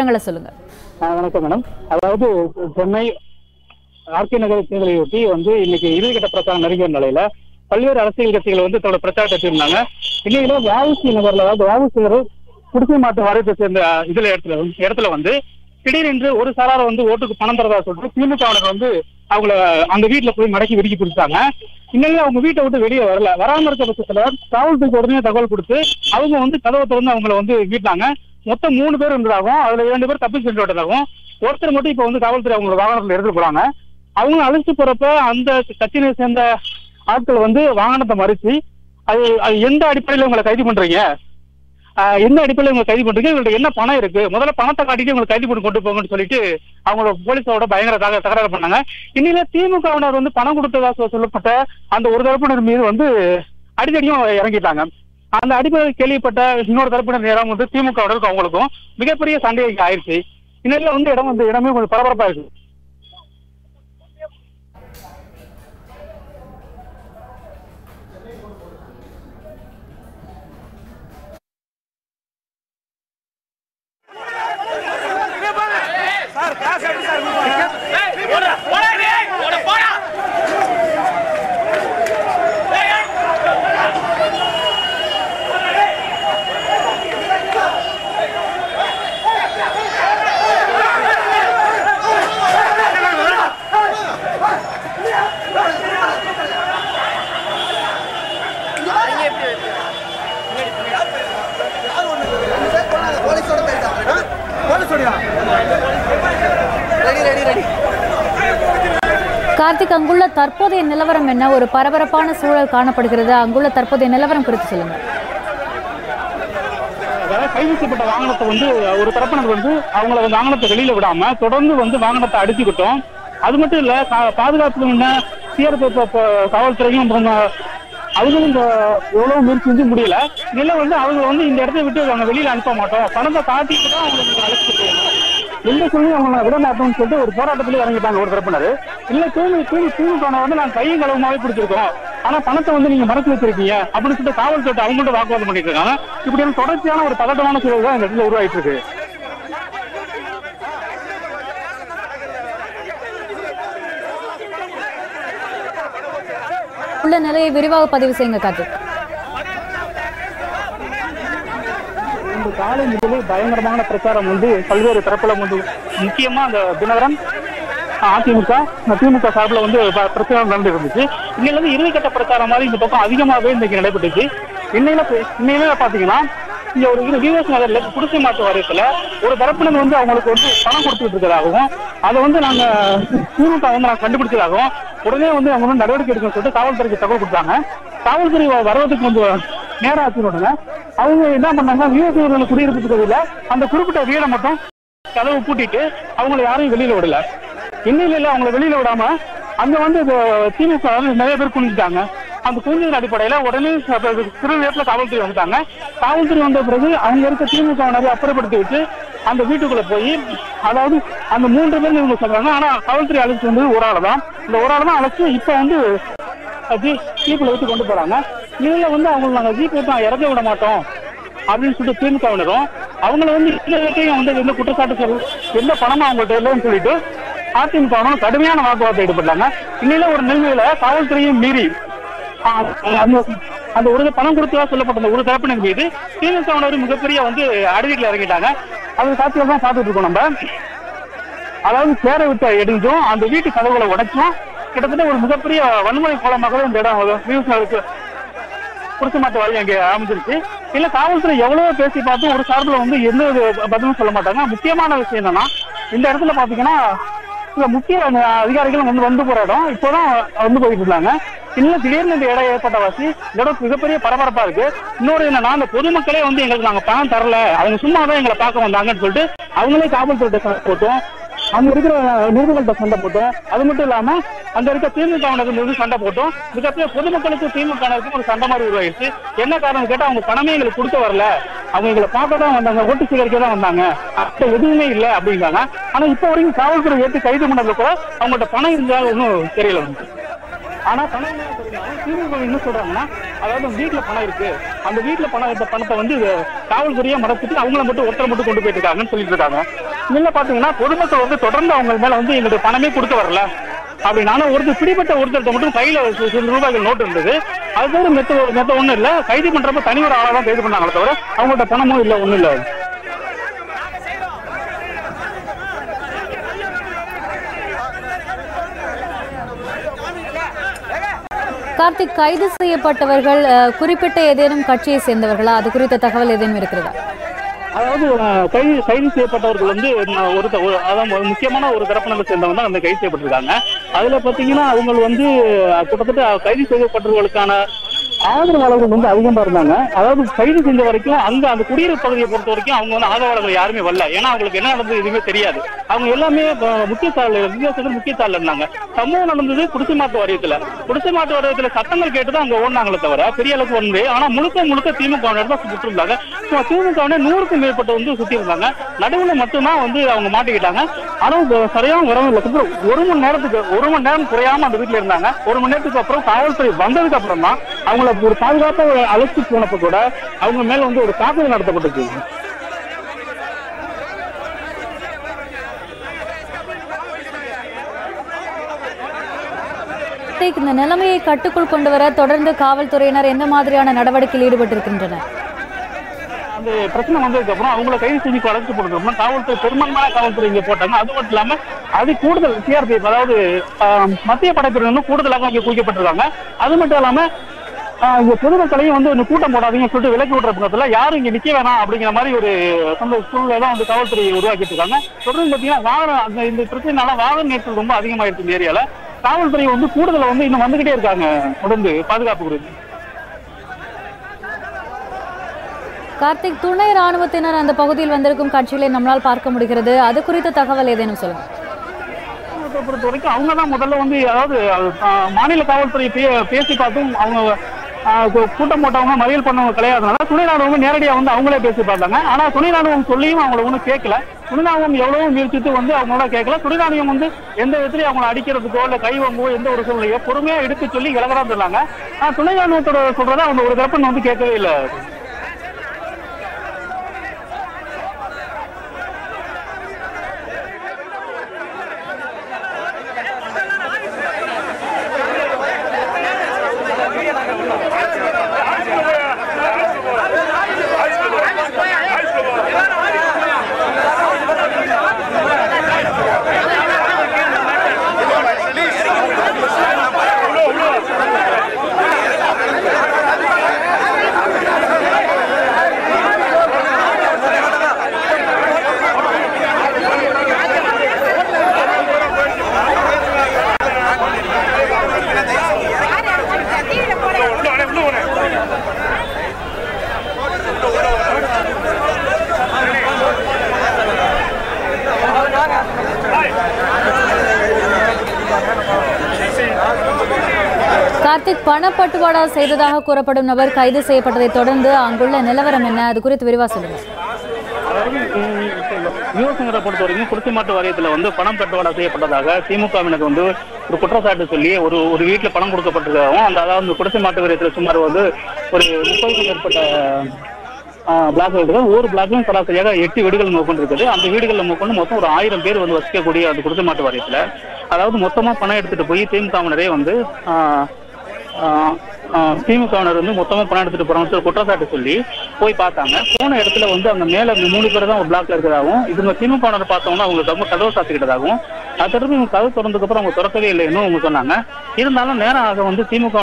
விவரங்களை சொல்லுங்க ஆ, வணக்கம் மேடம் அதாவது சென்னை ஆர்கே நகர் தேர்தலையொட்டி வந்து இன்னைக்கு இறுதிக்கட்ட பிரச்சாரம் நெருங்கிய நிலையில பல்வேறு அரசியல் கட்சிகள் வந்து தன்னோட பிரச்சாரத்தை வச்சிருந்தாங்க இன்னைக்கு வாவுசி நகர்ல அதாவது வாவுசி நகர் குடிசை மாட்டு வாரியத்தை சேர்ந்த இதுல இடத்துல வந்து- இடத்துல வந்து திடீரென்று ஒரு சாரார வந்து ஓட்டுக்கு பணம் தரதா சொல்லிட்டு திமுகவினர் வந்து அவங்கள அந்த வீட்டுல போய் மடக்கி விடுக்கி பிடிச்சாங்க இன்னைக்கு அவங்க வீட்டை விட்டு வெளியே வரல வராம இருக்க பட்சத்துல காவல்துறைக்கு உடனே தகவல் கொடுத்து அவங்க வந்து கதவை திறந்து அவங்கள வந்து வீட்டாங்க மொத்தம் மூணு பேர் இருந்ததாகவும் அதுல இரண்டு பேர் தப்பி சென்று விட்டதாகவும் ஒருத்தர் மட்டும் இப்ப வந்து காவல்துறை அவங்களோட வாகனத்துல எடுத்துட்டு போறாங்க அவங்க அழைச்சிட்டு போறப்ப அந்த கட்சியினை சேர்ந்த ஆட்கள் வந்து வாகனத்தை மறிச்சு அது அது எந்த அடிப்படையில உங்களை கைது பண்றீங்க ஆஹ் எந்த அடிப்படையில் உங்களை கைது பண்றீங்க உங்கள்ட்ட என்ன பணம் இருக்கு முதல்ல பணத்தை காட்டிட்டு உங்களை கைது பண்ணி கொண்டு போங்கன்னு சொல்லிட்டு அவங்களோட போலீஸோட பயங்கர தக தகராறு பண்ணாங்க இன்னில திமுகவினர் வந்து பணம் கொடுத்ததா சொ- சொல்லப்பட்ட அந்த ஒரு தரப்பினர் மீது வந்து அடிதடியும் இறங்கிட்டாங்க அந்த அடிப்படையில் கேள்விப்பட்ட இன்னொரு தரப்பினர் நேரம் வந்து திமுகவினருக்கும் அவங்களுக்கும் மிகப்பெரிய சண்டை ஆயிடுச்சு இன்னில வந்து இடம் வந்து இடமே கொஞ்சம் பரபரப்பா இருக்கு போலீஸோட போயிருக்காங்க போலீஸோடயா ரெடி ரெடி ரெடி கார்த்திக் அங்குள்ள தற்போதைய நிலவரம் என்ன ஒரு பரபரப்பான சூழல் காணப்படுகிறது அங்குள்ள தற்போதைய நிலவரம் குறித்து சொல்லுங்க அதாவது கைது செய்யப்பட்ட வாகனத்தை வந்து ஒரு தரப்பினர் வந்து அவங்கள வந்து வாகனத்தை வெளியில விடாம தொடர்ந்து வந்து வாகனத்தை அடிச்சுக்கிட்டோம் அது மட்டும் இல்ல கா- பாதுகாப்பு முன்ன சிஆர்பிஎஃப் காவல்துறையும் அப்புறம் அவங்களும் இந்த எவ்வளவு முயற்சி செஞ்சு முடியல இல்ல வந்து அவங்க வந்து இந்த இடத்த விட்டு அவங்க வெளியில அனுப்ப மாட்டோம் பணத்தை காட்டிட்டு தான் அவங்களுக்கு அழைச்சிட்டு போகணும் எந்த சூழ்நிலையும் அவங்களை விட மாட்டோம்னு சொல்லிட்டு ஒரு போராட்டத்திலே இறங்கிட்டாங்க ஒரு தரப்பினர் இல்ல தூங்கி தூங்கி திமுக வந்து நாங்க கையும் களவுமாவே பிடிச்சிருக்கோம் ஆனா பணத்தை வந்து நீங்க மறைச்சு வச்சிருக்கீங்க அப்படின்னு சொல்லிட்டு காவல்துறை அவங்கள்ட்ட வாக்குவாதம் பண்ணிட்டு இருக்காங்க இப்படி ஒரு தொடர்ச்சியான ஒரு பதட்டமான சூழல் தான் இந்த இடத்துல உருவாயிட்டு இருக்கு உள்ள நிலையை விரிவாக பதிவு செய்யுங்க கார்த்திக் இந்த காலை முதலே பயங்கரமான பிரச்சாரம் வந்து பல்வேறு தரப்புல வந்து முக்கியமா அந்த தினகரன் அதிமுக திமுக சார்பில் வந்து ப- பிரச்சாரம் நடந்து இருந்துச்சு இன்னையில இருந்து இறுதிக்கட்ட பிரச்சாரம் மாதிரி இந்த பக்கம் அதிகமாகவே இன்னைக்கு நடைபெற்றுச்சு இன்னையில பே- இன்னையில பாத்தீங்கன்னா இங்க ஒரு இது விவேஸ் நகர்ல குடிசை மாற்று வாரியத்துல ஒரு தரப்பினர் வந்து அவங்களுக்கு வந்து பணம் கொடுத்துட்டு இருக்கிறதாகவும் அதை வந்து நாங்க திமுக வந்து நாங்க கண்டுபிடிச்சதாகவும் உடனே வந்து அவங்க வந்து நடவடிக்கை எடுக்கணும்னு சொல்லிட்டு காவல்துறைக்கு தகவல் கொடுத்தாங்க காவல்துறை வ- வர்றதுக்கு கொஞ்சம் நேரம் ஆச்சு உடனே அவங்க என்ன பண்ணாங்க விவசாயிகள் குடியிருப்பு பகுதியில அந்த குறிப்பிட்ட வீடை மட்டும் கதவு பூட்டிட்டு அவங்கள யாரையும் வெளியில விடல இன்னும் இல்ல அவங்கள வெளியில விடாம அங்க வந்து இந்த திமுக வந்து நிறைய பேர் குனிஞ்சிட்டாங்க அந்த குனிஞ்சதன் அடிப்படையில உடனே சிறு நேரத்துல காவல்துறை வந்துட்டாங்க காவல்துறை வந்த பிறகு அவங்க இருக்க திமுக நிறைய அப்புறப்படுத்தி விட்டு அந்த வீட்டுக்குள்ள போய் அதாவது அந்த மூன்று பேர் இவங்க சொல்றாங்க ஆனா காவல்துறை அழைச்சிட்டு வந்தது ஒரு ஆள் தான் இந்த ஒரு ஆள் தான் அழைச்சு இப்ப வந்து ஜீ- ஜீப்ல வச்சு கொண்டு போறாங்க இதுல வந்து அவங்க நாங்க ஜீப் வச்சு இறக்க விட மாட்டோம் அப்படின்னு சொல்லிட்டு திமுகவினரும் அவங்கள வந்து இந்த வரைக்கும் வந்து எந்த குற்றச்சாட்டு சொல் எந்த பணமும் அவங்கள்ட்ட இல்லைன்னு சொல்லிட்டு அதிமுகவும் கடுமையான வாக்குவாதத்தை ஈடுபட்டாங்க இன்னையில ஒரு நிலைமையில காவல்துறையும் மீறி ஆ, அந்த அந்த ஒரு பணம் கொடுத்ததா சொல்லப்பட்ட அந்த ஒரு தரப்பினர் மீது திமுகவினர் மிகப்பெரிய வந்து அடிவீட்டில் இறங்கிட்டாங்க அது சாத்தியம் தான் பார்த்துட்டு இருக்கோம் நம்ம அதாவது சேரை விட்டு எடுந்தும் அந்த வீட்டு கதவுகளை உடைச்சும் கிட்டத்தட்ட ஒரு மிகப்பெரிய வன்முறை கோலமாகவே இந்த இடம் விவசாயிகளுக்கு குடிசை மாட்டு வாரியம் அங்கே அமைஞ்சிருச்சு இல்ல காவல்துறை எவ்வளவோ பேசி பார்த்தும் ஒரு சார்பில் வந்து எந்த ஒரு பதிலும் சொல்ல மாட்டாங்க முக்கியமான விஷயம் என்னன்னா இந்த இடத்துல பாத்தீங்கன்னா சில முக்கிய அதிகாரிகள் வந்து வந்து போற இடம் இப்போதான் வந்து போயிட்டு இருந்தாங்க இல்ல திடீர்னு இந்த இடம் ஏற்பட்ட வாசி இந்த இடம் மிகப்பெரிய பரபரப்பா இருக்கு இன்னொரு என்னன்னா அந்த பொதுமக்களே வந்து எங்களுக்கு நாங்க பணம் தரல அவங்க சும்மா தான் எங்களை பார்க்க வந்தாங்கன்னு சொல்லிட்டு அவங்களே காவல்துறை சண்டை போட்டோம் அங்க இருக்கிற நிறுவனங்கள்ட்ட சண்டை போட்டோம் அது மட்டும் இல்லாம அங்க இருக்க திமுக மீது சண்டை போட்டோம் மிகப்பெரிய பொதுமக்களுக்கு திமுக ஒரு சண்டை மாதிரி உருவாயிருச்சு என்ன காரணம் கேட்டா அவங்க பணமே எங்களுக்கு கொடுக்க வரல அவங்க எங்களை பார்க்க தான் வந்தாங்க ஓட்டு சேகரிக்க தான் வந்தாங்க அப்ப எதுவுமே இல்ல அப்படிங்காங்க ஆனா இப்ப வரைக்கும் காவல்துறை ஏற்று கைது பண்ணதுல கூட அவங்கள்ட்ட பணம் இருந்தா ஒன்றும் தெரியல வந்து ஆனா பணம் என்ன தெரியும் திமுக என்ன சொல்றாங்கன்னா அதாவது வீட்டுல பணம் இருக்கு அந்த வீட்டுல பணம் இருந்த பணத்தை வந்து இது காவல்துறையா மறைச்சிட்டு அவங்கள மட்டும் ஒருத்தரை மட்டும் கொண்டு போயிட்டு இருக்காங்கன்னு சொல்லிட்டு இருக்காங்க இதுல பாத்தீங்கன்னா பொதுமக்கள் வந்து தொடர்ந்து அவங்க மேல வந்து எங்களுக்கு பணமே கொடுக்க வரல அப்படின்னாலும் ஒருத்தர் பிடிப்பட்ட ஒருத்தர்கிட்ட மட்டும் கையில சி- சில ரூபாய்கள் நோட்டு இருந்தது அது தவிர மெத்த மெத்த ஒண்ணும் இல்ல கைது பண்றப்ப தனி ஒரு ஆளா தான் கைது பண்ணாங்களே தவிர அவங்கள்ட்ட பணமும் இல்ல ஒண்ணும் இல்ல கார்த்திக் கைது செய்யப்பட்டவர்கள் அஹ், குறிப்பிட்ட ஏதேனும் கட்சியை சேர்ந்தவர்களா அது குறித்த தகவல் ஏதேனும் இருக்கிறதா அதாவது அஹ், கைது கைது செய்யப்பட்டவர்கள் வந்து ம, ஒரு த- ஒரு- அதான் ஒரு முக்கியமான ஒரு தரப்பினரை சேர்ந்தவங்க தான் வந்து கைது செய்யப்பட்டிருக்காங்க அதுல பாத்தீங்கன்னா அவங்க வந்து அஹ், கிட்டத்தட்ட கைது செய்யப்பட்டவர்களுக்கான ஆதரவாளர்கள் வந்து அதிகமா இருந்தாங்க அதாவது கைது செஞ்ச வரைக்கும் அங்க அந்த குடியிருப்பு பகுதியை பொறுத்த வரைக்கும் அவங்க வந்து ஆதரவாளர்கள் யாருமே வரல ஏன்னா அவங்களுக்கு என்ன நடந்தது எதுவுமே தெரியாது அவங்க எல்லாமே அஹ், முக்கிய சாலை வித்தியாசத்தில் முக்கிய சாலையில் இருந்தாங்க சம்பவம் நடந்தது குடிசை மாட்டு வாரியத்துல குடிசை மாட்டு வாரியத்துல சட்டங்கள் கேட்டு தான் அங்க ஓடினாங்களே தவிர பெரிய அளவுக்கு வந்து ஆனா முழுக்க முழுக்க திமுக தான் சுற்றி இருந்தாங்க திமுக நூறுக்கும் மேற்பட்ட வந்து சுத்தி இருந்தாங்க நடுவுல மட்டும்தான் வந்து அவங்க மாட்டிக்கிட்டாங்க ஆனா இது சரியான உறவு இல்லை கிட்டத்தட்ட ஒரு மணி நேரத்துக்கு ஒரு மணி நேரம் குறையாம அந்த வீட்டுல இருந்தாங்க ஒரு மணி நேரத்துக்கு அப்புறம் காவல்துறை வந்ததுக்கு அப்புறம் தான் அவங்கள ஒரு பாதுகாப்பா அழைச்சி போனப்ப கூட அவங்க மேல வந்து ஒரு தாக்குதல் நடத்தப்பட்டுச்சு கார்த்திக் இந்த நிலைமையை கட்டுக்குள் கொண்டு வர தொடர்ந்து காவல்துறையினர் எந்த மாதிரியான நடவடிக்கையில் ஈடுபட்டிருக்கின்றனர் அந்த பிரச்சனை வந்ததுக்கு அப்புறம் அவங்கள கைது செஞ்சு அழைச்சு போனதுக்கு காவல்துறை பெரும்பான்மையான காவல்துறை இங்க போட்டாங்க அது மட்டும் இல்லாம அது கூடுதல் சிஆர்பிஎஃப் அதாவது ஆஹ், மத்திய படைப்பிரிவு வந்து கூடுதலாக இங்க குவிக்கப்பட்டிருக்காங்க அது மட்டும் இல்லாம ஆஹ், இங்க பொதுமக்களையும் வந்து இந்த கூட்டம் போடாதீங்கன்னு சொல்லிட்டு விலக்கி விடுற பக்கத்துல யாரும் இங்க நிக்க வேணாம் அப்படிங்கிற மாதிரி ஒரு சொந்த சூழ்நிலை தான் வந்து காவல்துறை உருவாக்கிட்டு இருக்காங்க தொடர்ந்து பாத்தீங்கன்னா வாகனம் அந்த இந்த பிரச்சனைனால வாகன நெரிசல் ரொம்ப அதிகமாயிருச்சு இந்த ஏரியால காவல்துறை வந்து கூடுதலா வந்து இன்னும் வந்துகிட்டே இருக்காங்க தொடர்ந்து பாதுகாப்பு குறித்து கார்த்திக் துணை ராணுவத்தினர் அந்த பகுதியில் வந்திருக்கும் காட்சிகளை நம்மளால் பார்க்க முடிகிறது அது குறித்த தகவல் ஏதேனும் சொல்லுங்க காவல்துறை பொறுத்த வரைக்கும் அவங்க தான் முதல்ல வந்து அதாவது அஹ், மாநில காவல்துறை பே- பேசி பார்த்தும் அவங்க அஹ், கூ- கூட்டம் போட்டவங்க மறியல் பண்ணவங்க கிடையாதுனால துணை ராணுவம் நேரடியாக வந்து அவங்களே பேசி பார்த்தாங்க ஆனா துணை ராணுவம் சொல்லியும் அவங்கள ஒன்றும் கேட்கல துணை ராணுவம் எவ்வளவோ முயற்சித்து வந்து அவங்களோட கேட்கல துணை ராணுவம் வந்து எந்த விதத்திலையும் அவங்களை அடிக்கிறதுக்கோ இல்ல கை வாங்கவோ எந்த ஒரு சூழ்நிலையோ பொறுமையா எடுத்து சொல்லி இலகரா சொன்னாங்க ஆனா துணை ராணுவத்தோட சொல்றதை அவங்க ஒரு தரப்புன்னு வந்து கேட்கவே இல்லை கார்த்திக் பணப்பட்டுவாடா செய்ததாக கூறப்படும் நபர் கைது செய்யப்பட்டதை தொடர்ந்து அங்குள்ள நிலவரம் என்ன அது குறித்து விரிவா சொல்லுங்க அதாவது யுவசங்கரை பொறுத்த வரைக்கும் குடிசைமாட்டு வாரியத்துல வந்து பணம் பட்டுவாடா செய்யப்பட்டதாக திமுகவினருக்கு வந்து ஒரு குற்றச்சாட்டு சொல்லி ஒரு ஒரு வீட்டுல பணம் கொடுக்கப்பட்டிருக்காகவும் அந்த அதாவது இந்த குடிசைமாட்டு வாரியத்துல சுமார் வந்து ஒரு முப்பதுக்கும் மேற்பட்ட பிளாக் இருக்குது ஒவ்வொரு பிளாக்லையும் சராசரியாக எட்டு வீடுகள் மேற்கொண்டு இருக்குது அந்த வீடுகளில் மேற்கொண்டு மொத்தம் ஒரு ஆயிரம் பேர் வந்து வசிக்கக்கூடிய அந்த குடிசைமாட்டு வாரியத்துல அதாவது மொத்தமா பணம் எடுத்துட்டு போய் திமுகவினரே வந்து ஆஹ், ஆஹ், ஆஹ், திமுகவினர் வந்து மொத்தமா பணம் எடுத்துட்டு போறோம்னு சொல்லி குற்றச்சாட்டு சொல்லி போய் பார்த்தாங்க போன இடத்துல வந்து அந்த மேல மூணு பேர் தான் ஒரு பிளாக்ல இருக்கிறதாகவும் இவங்க திமுகவினர் பார்த்தோம்னா அவங்க ரொம்ப கதவு சாத்திக்கிட்டதாகவும் அது தொடர்ந்து இவங்க கதவு திறந்ததுக்கு அப்புறம் அவங்க திறக்கவே இல்லைன்னு அவங்க சொன்னாங்க இருந்தாலும் நேரம் ஆக வந்து திமுக